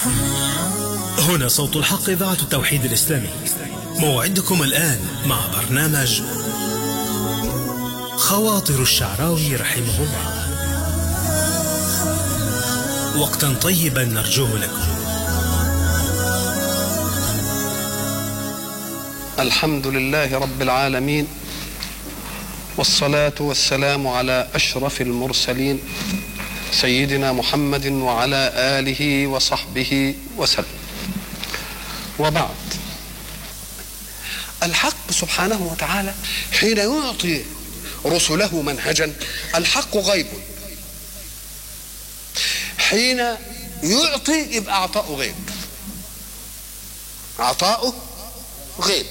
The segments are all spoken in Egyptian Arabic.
هنا صوت الحق إذاعة التوحيد الإسلامي موعدكم الآن مع برنامج خواطر الشعراوي رحمه الله وقتا طيبا نرجوه لكم الحمد لله رب العالمين والصلاة والسلام على أشرف المرسلين سيدنا محمد وعلى آله وصحبه وسلم وبعد الحق سبحانه وتعالى حين يعطي رسله منهجا الحق غيب حين يعطي يبقى عطاؤه غيب عطاؤه غيب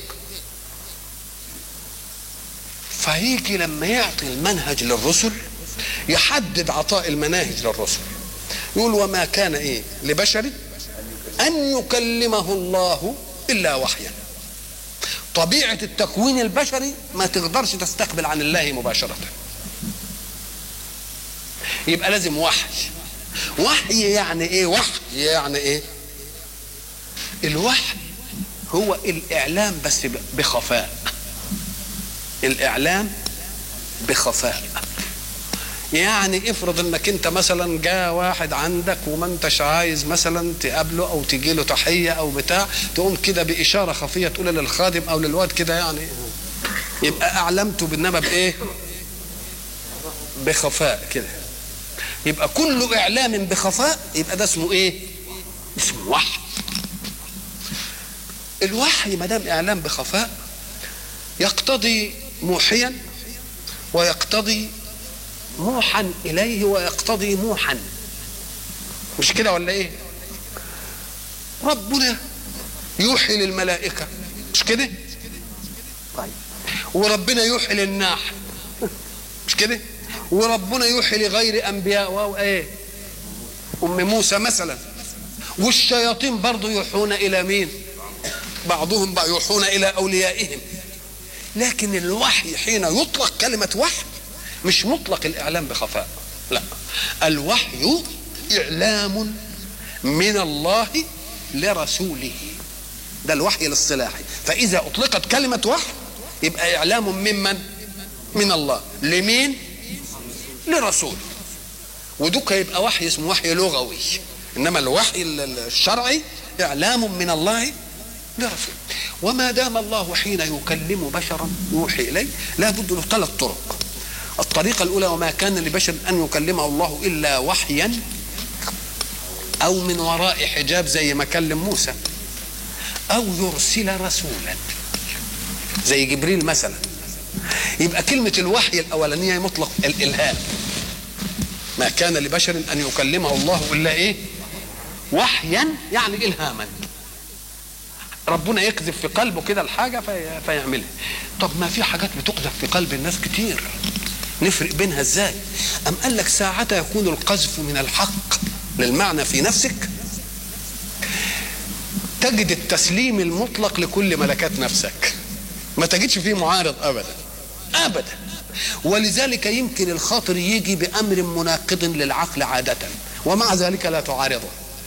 فهيجي لما يعطي المنهج للرسل يحدد عطاء المناهج للرسل يقول وما كان ايه لبشر ان يكلمه الله الا وحيا طبيعه التكوين البشري ما تقدرش تستقبل عن الله مباشره يبقى لازم وحي وحي يعني ايه وحي يعني ايه الوحي هو الاعلام بس بخفاء الاعلام بخفاء يعني افرض انك انت مثلا جاء واحد عندك وما انتش عايز مثلا تقابله او تجي له تحيه او بتاع تقوم كده باشاره خفيه تقول للخادم او للواد كده يعني يبقى اعلمته بالنبى بايه؟ بخفاء كده يبقى كل اعلام بخفاء يبقى ده اسمه ايه؟ اسمه وحي الوحي ما دام اعلام بخفاء يقتضي موحيا ويقتضي موحا اليه ويقتضي موحا مش كده ولا ايه ربنا يوحي للملائكه مش كده طيب وربنا يوحي للناح مش كده وربنا يوحي لغير انبياء وايه ام موسى مثلا والشياطين برضه يوحون الى مين بعضهم بقى يوحون الى اوليائهم لكن الوحي حين يطلق كلمه وحي مش مطلق الاعلام بخفاء لا الوحي اعلام من الله لرسوله ده الوحي الاصطلاحي فاذا اطلقت كلمه وحي يبقى اعلام ممن من الله لمين لرسول ودوك يبقى وحي اسمه وحي لغوي انما الوحي الشرعي اعلام من الله لرسول وما دام الله حين يكلم بشرا يوحي اليه لا بد له ثلاث طرق الطريقة الأولى وما كان لبشر أن يكلمه الله إلا وحيا أو من وراء حجاب زي ما كلم موسى أو يرسل رسولا زي جبريل مثلا يبقى كلمة الوحي الأولانية مطلق الإلهام ما كان لبشر أن يكلمه الله إلا إيه وحيا يعني إلهاما ربنا يقذف في قلبه كده الحاجة في فيعملها طب ما في حاجات بتقذف في قلب الناس كتير نفرق بينها ازاي ام قال لك ساعتها يكون القذف من الحق للمعنى في نفسك تجد التسليم المطلق لكل ملكات نفسك ما تجدش فيه معارض ابدا ابدا ولذلك يمكن الخاطر يجي بامر مناقض للعقل عاده ومع ذلك لا تعارضه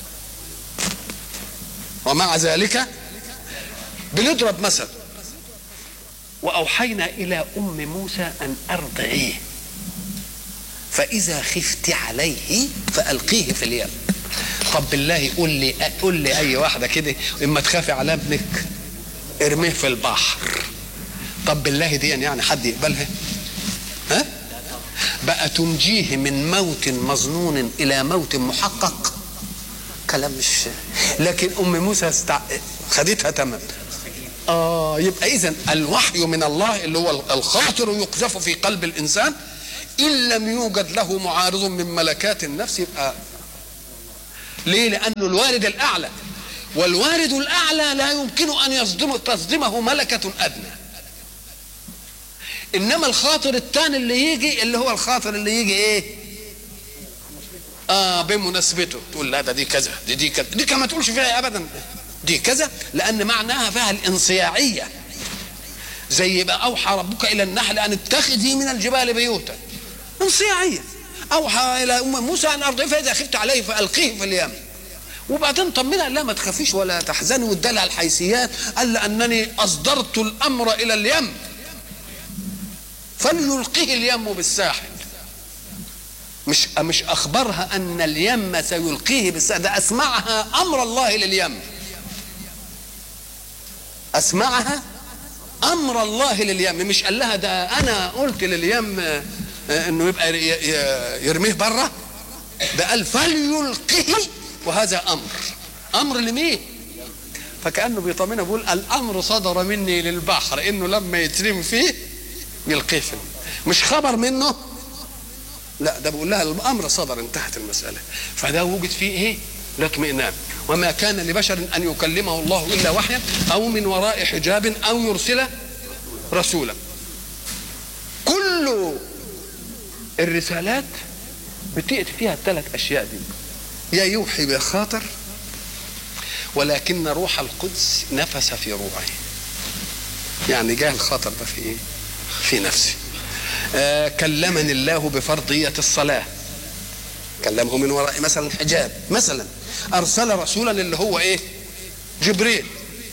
ومع ذلك بنضرب مثل وأوحينا إلى أم موسى أن أرضعيه فإذا خفت عليه فألقيه في اليم طب بالله قول لي قول لي أي واحدة كده إما تخافي على ابنك ارميه في البحر طب بالله دي يعني حد يقبلها ها بقى تنجيه من موت مظنون إلى موت محقق كلام مش لكن أم موسى استع... خدتها تمام آه يبقى إذا الوحي من الله اللي هو الخاطر يقذف في قلب الإنسان إن لم يوجد له معارض من ملكات النفس يبقى ليه؟ لأنه الوارد الأعلى والوارد الأعلى لا يمكن أن يصدم تصدمه ملكة أدنى إنما الخاطر الثاني اللي يجي اللي هو الخاطر اللي يجي إيه؟ آه بمناسبته تقول لا ده دي كذا دي دي كذا دي كما تقولش فيها أبدا دي كذا لان معناها فيها الانصياعيه زي بقى اوحى ربك الى النحل ان اتخذي من الجبال بيوتا انصياعيه اوحى الى ام موسى ان ارضعيه فاذا خفت عليه فالقيه في اليم وبعدين طمنها لا ما تخافيش ولا تحزني وادالها الحيثيات قال لانني اصدرت الامر الى اليم فليلقيه اليم بالساحل مش مش اخبرها ان اليم سيلقيه بالساحل ده اسمعها امر الله لليم اسمعها امر الله لليم مش قال لها ده انا قلت لليم آه، انه يبقى ي- ي- يرميه بره ده قال فليلقه وهذا امر امر لمين فكانه بيطمنها بيقول الامر صدر مني للبحر انه لما يترم فيه يلقيه في الماء. مش خبر منه لا ده بيقول لها الامر صدر انتهت المساله فده وجد فيه ايه الاطمئنان وما كان لبشر ان يكلمه الله الا وحيا او من وراء حجاب او يرسل رسولا كل الرسالات بتأتي فيها الثلاث اشياء دي يا يوحي بخاطر ولكن روح القدس نفس في روعه يعني جاء الخاطر ده في ايه في نفسي آه كلمني الله بفرضية الصلاة كلمه من وراء مثلا حجاب مثلا أرسل رسولا اللي هو إيه جبريل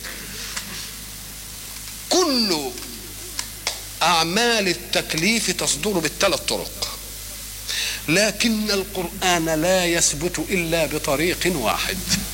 كل أعمال التكليف تصدر بالثلاث طرق لكن القرآن لا يثبت إلا بطريق واحد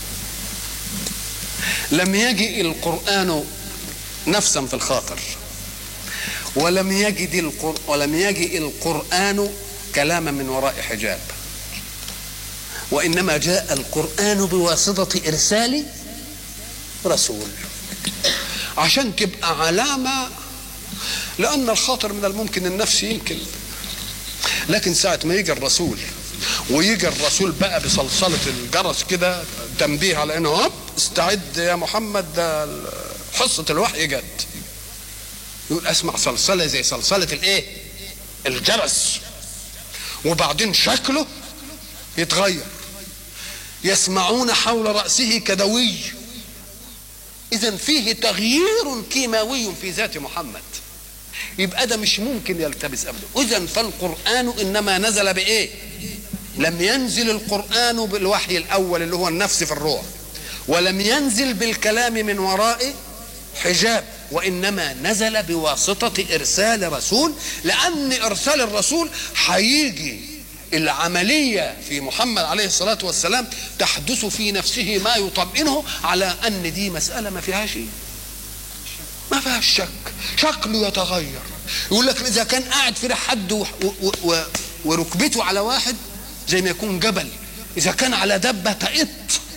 لم يجئ القرآن نفسا في الخاطر ولم يجد القر... ولم يجئ القرآن كلاما من وراء حجاب وإنما جاء القرآن بواسطة إرسال رسول عشان تبقى علامة لأن الخاطر من الممكن النفس يمكن لكن ساعة ما يجي الرسول ويجي الرسول بقى بصلصلة الجرس كده تنبيه على انه هوب استعد يا محمد ده حصة الوحي جت يقول اسمع صلصلة زي صلصلة الايه الجرس وبعدين شكله يتغير يسمعون حول رأسه كدوي إذا فيه تغيير كيماوي في ذات محمد يبقى ده مش ممكن يلتبس ابدا اذا فالقران انما نزل بايه لم ينزل القران بالوحي الاول اللي هو النفس في الروح ولم ينزل بالكلام من وراء حجاب وانما نزل بواسطه ارسال رسول لان ارسال الرسول هيجي العمليه في محمد عليه الصلاه والسلام تحدث في نفسه ما يطمئنه على ان دي مساله ما فيهاش شيء ما فيهاش شك شكله يتغير يقول لك اذا كان قاعد في حد و... و... و... وركبته على واحد زي ما يكون جبل اذا كان على دبه تئط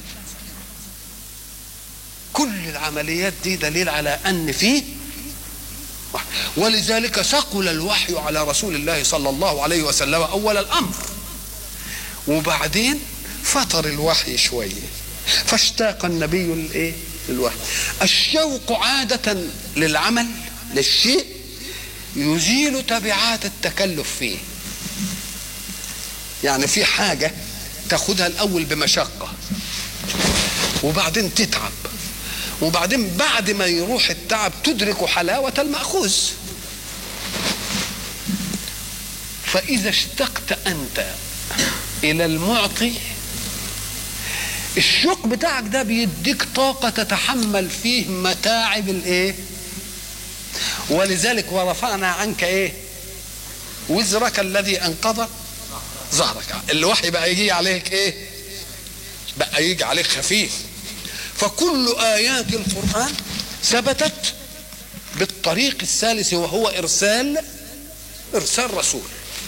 كل العمليات دي دليل على ان فيه ولذلك ثقل الوحي على رسول الله صلى الله عليه وسلم اول الامر وبعدين فطر الوحي شويه فاشتاق النبي الايه الوحي الشوق عادة للعمل للشيء يزيل تبعات التكلف فيه يعني في حاجة تاخدها الأول بمشقة وبعدين تتعب وبعدين بعد ما يروح التعب تدرك حلاوة المأخوذ فإذا اشتقت أنت إلى المعطي الشوق بتاعك ده بيديك طاقة تتحمل فيه متاعب الايه ولذلك ورفعنا عنك ايه وزرك الذي انقض ظهرك الوحي بقى يجي عليك ايه بقى يجي عليك خفيف فكل ايات القرآن ثبتت بالطريق الثالث وهو ارسال ارسال رسول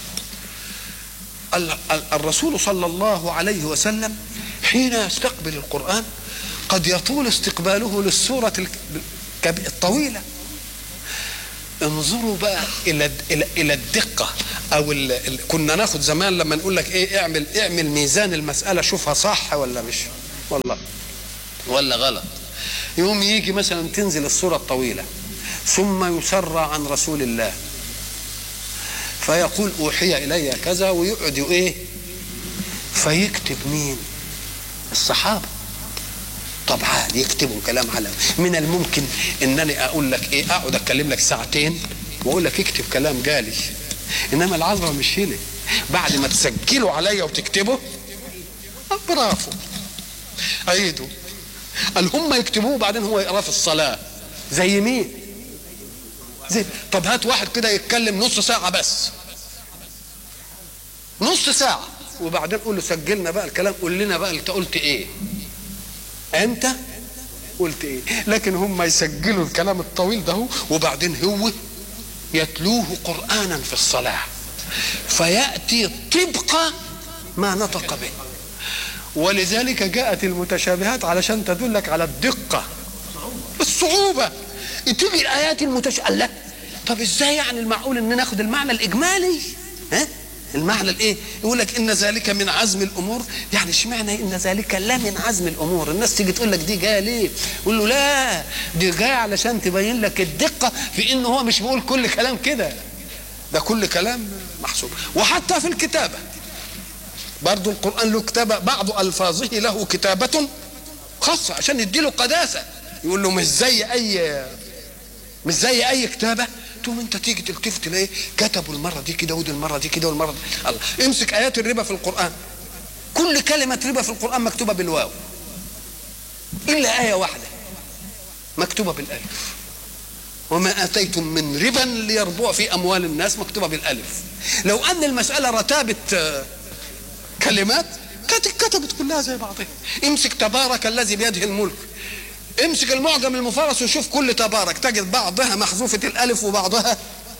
الرسول صلى الله عليه وسلم حين يستقبل القرآن قد يطول استقباله للسورة الطويلة انظروا بقى إلى إلى إلى الدقة أو ال ال كنا ناخد زمان لما نقول لك إيه اعمل اعمل ميزان المسألة شوفها صح ولا مش ولا ولا غلط يوم يجي مثلا تنزل السورة الطويلة ثم يسرع عن رسول الله فيقول أوحي إلي كذا ويقعد إيه فيكتب مين الصحابه طبعا يكتبوا كلام على من الممكن انني اقول لك ايه اقعد اتكلم لك ساعتين واقول لك اكتب كلام جالي انما العذراء مش هنا بعد ما تسجلوا عليا وتكتبوا برافو عيدوا قال هم يكتبوه وبعدين هو يقراه في الصلاه زي مين زي طب هات واحد كده يتكلم نص ساعه بس نص ساعه وبعدين قول له سجلنا بقى الكلام قول لنا بقى انت قلت ايه انت قلت ايه لكن هم يسجلوا الكلام الطويل ده وبعدين هو يتلوه قرانا في الصلاه فياتي طبق ما نطق به ولذلك جاءت المتشابهات علشان تدلك على الدقه الصعوبه تيجي الايات المتشابهه طب ازاي يعني المعقول ان ناخد المعنى الاجمالي ها المعنى الايه يقول لك ان ذلك من عزم الامور يعني اشمعنى ان ذلك لا من عزم الامور الناس تيجي تقول لك دي جايه ليه يقول له لا دي جايه علشان تبين لك الدقه في ان هو مش بيقول كل كلام كده ده كل كلام محسوب وحتى في الكتابه برضو القران له كتابه بعض الفاظه له كتابه خاصه عشان يديله قداسه يقول له مش زي اي مش زي اي كتابه تقوم انت تيجي تلتفت تلاقي كتبوا المره دي كده ودي المره دي كده والمره دي الله امسك ايات الربا في القران كل كلمه ربا في القران مكتوبه بالواو الا ايه واحده مكتوبه بالالف وما اتيتم من ربا ليربو في اموال الناس مكتوبه بالالف لو ان المساله رتابه كلمات كانت كتبت كلها زي بعضها امسك تبارك الذي بيده الملك امسك المعجم المفرس وشوف كل تبارك تجد بعضها محذوفة الألف وبعضها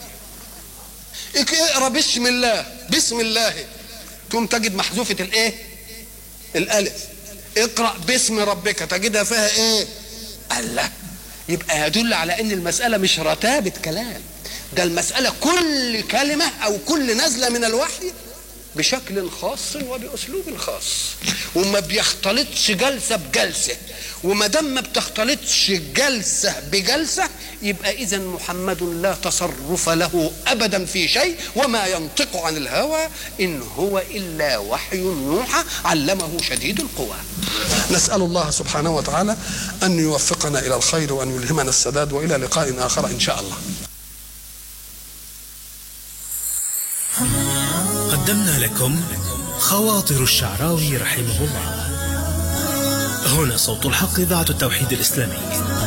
اقرا بسم الله بسم الله تقوم تجد محذوفة الايه الألف اقرأ باسم ربك تجدها فيها ايه الله يبقى يدل على ان المسألة مش رتابة كلام ده المسألة كل كلمة أو كل نزلة من الوحي بشكل خاص وباسلوب خاص وما بيختلطش جلسه بجلسه وما دام ما بتختلطش جلسه بجلسه يبقى اذا محمد لا تصرف له ابدا في شيء وما ينطق عن الهوى ان هو الا وحي يوحى علمه شديد القوى نسال الله سبحانه وتعالى ان يوفقنا الى الخير وان يلهمنا السداد والى لقاء اخر ان شاء الله قدمنا لكم خواطر الشعراوي رحمه الله هنا صوت الحق إذاعة التوحيد الإسلامي